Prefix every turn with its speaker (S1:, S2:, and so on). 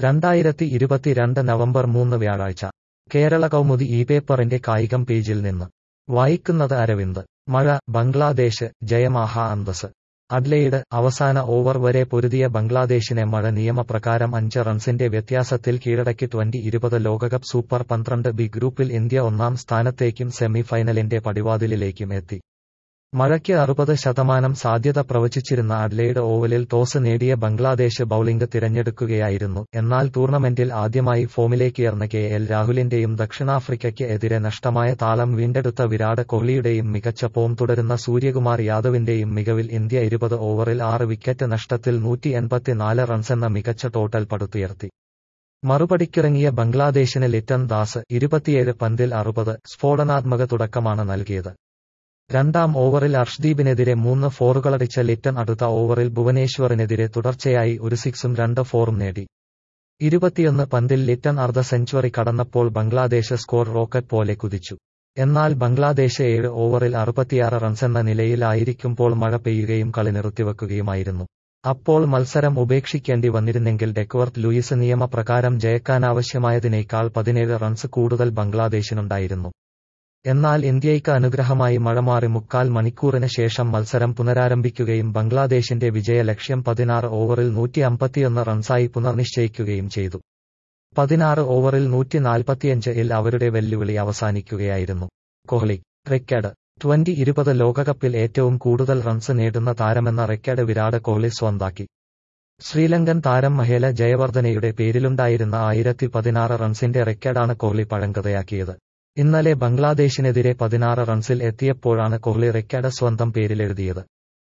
S1: രണ്ടായിരത്തി ഇരുപത്തിരണ്ട് നവംബർ മൂന്ന് വ്യാഴാഴ്ച കേരള കൗമുദി ഈ പേപ്പറിന്റെ കായികം പേജിൽ നിന്ന് വായിക്കുന്നത് അരവിന്ദ് മഴ ബംഗ്ലാദേശ് ജയമാഹ അന്തസ് അഡ്ലെയ്ഡ് അവസാന ഓവർ വരെ പൊരുതിയ ബംഗ്ലാദേശിനെ മഴ നിയമപ്രകാരം അഞ്ച് റൺസിന്റെ വ്യത്യാസത്തിൽ കീഴടക്കി ട്വന്റി ഇരുപത് ലോകകപ്പ് സൂപ്പർ പന്ത്രണ്ട് ബി ഗ്രൂപ്പിൽ ഇന്ത്യ ഒന്നാം സ്ഥാനത്തേക്കും സെമി ഫൈനലിന്റെ പടിവാതിലിലേക്കും എത്തി മഴയ്ക്ക് അറുപത് ശതമാനം സാധ്യത പ്രവചിച്ചിരുന്ന അഡ്ലെയ്ഡ് ഓവലിൽ ടോസ് നേടിയ ബംഗ്ലാദേശ് ബൌളിംഗ് തിരഞ്ഞെടുക്കുകയായിരുന്നു എന്നാൽ ടൂർണമെന്റിൽ ആദ്യമായി ഫോമിലേക്കേർന്ന കെ എൽ രാഹുലിന്റെയും ദക്ഷിണാഫ്രിക്കയ്ക്ക് എതിരെ നഷ്ടമായ താളം വീണ്ടെടുത്ത വിരാട് കോഹ്ലിയുടെയും മികച്ച ഫോം തുടരുന്ന സൂര്യകുമാർ യാദവിന്റെയും മികവിൽ ഇന്ത്യ ഇരുപത് ഓവറിൽ ആറ് വിക്കറ്റ് നഷ്ടത്തിൽ നൂറ്റി എൺപത്തിനാല് റൺസെന്ന മികച്ച ടോട്ടൽ പടുത്തുയർത്തി മറുപടിക്കിറങ്ങിയ ബംഗ്ലാദേശിന് ലിറ്റൻ ദാസ് ഇരുപത്തിയേഴ് പന്തിൽ അറുപത് സ്ഫോടനാത്മക തുടക്കമാണ് നൽകിയത് രണ്ടാം ഓവറിൽ അർഷ്ദീപിനെതിരെ മൂന്ന് ഫോറുകളടിച്ച ലിറ്റൻ അടുത്ത ഓവറിൽ ഭുവനേശ്വറിനെതിരെ തുടർച്ചയായി ഒരു സിക്സും രണ്ട് ഫോറും നേടി ഇരുപത്തിയൊന്ന് പന്തിൽ ലിറ്റൻ അർദ്ധ സെഞ്ചുറി കടന്നപ്പോൾ ബംഗ്ലാദേശ് സ്കോർ റോക്കറ്റ് പോലെ കുതിച്ചു എന്നാൽ ബംഗ്ലാദേശ് ഏഴ് ഓവറിൽ അറുപത്തിയാറ് റൺസെന്ന നിലയിലായിരിക്കുമ്പോൾ മഴ പെയ്യുകയും കളി നിർത്തിവെക്കുകയുമായിരുന്നു അപ്പോൾ മത്സരം ഉപേക്ഷിക്കേണ്ടി വന്നിരുന്നെങ്കിൽ ഡെക്വർത്ത് ലൂയിസ് നിയമപ്രകാരം ജയിക്കാനാവശ്യമായതിനേക്കാൾ പതിനേഴ് റൺസ് കൂടുതൽ ബംഗ്ലാദേശിനുണ്ടായിരുന്നു എന്നാൽ ഇന്ത്യയ്ക്ക് അനുഗ്രഹമായി മഴ മാറി മുക്കാൽ മണിക്കൂറിന് ശേഷം മത്സരം പുനരാരംഭിക്കുകയും ബംഗ്ലാദേശിന്റെ വിജയ ലക്ഷ്യം പതിനാറ് ഓവറിൽ നൂറ്റി അമ്പത്തിയൊന്ന് റൺസായി പുനർനിശ്ചയിക്കുകയും ചെയ്തു പതിനാറ് ഓവറിൽ നൂറ്റി നാൽപ്പത്തിയഞ്ച് ഇൽ അവരുടെ വെല്ലുവിളി അവസാനിക്കുകയായിരുന്നു കോഹ്ലി റെക്കോർഡ് ട്വന്റി ഇരുപത് ലോകകപ്പിൽ ഏറ്റവും കൂടുതൽ റൺസ് നേടുന്ന താരമെന്ന റെക്കോർഡ് വിരാട് കോഹ്ലി സ്വന്താക്കി ശ്രീലങ്കൻ താരം മഹേല ജയവർദ്ധനയുടെ പേരിലുണ്ടായിരുന്ന ആയിരത്തി പതിനാറ് റൺസിന്റെ റെക്കോർഡാണ് കോഹ്ലി പഴങ്കഥയാക്കിയത് ഇന്നലെ ബംഗ്ലാദേശിനെതിരെ പതിനാറ് റൺസിൽ എത്തിയപ്പോഴാണ് കോഹ്ലി റെക്കോർഡ് സ്വന്തം പേരിലെഴുതിയത്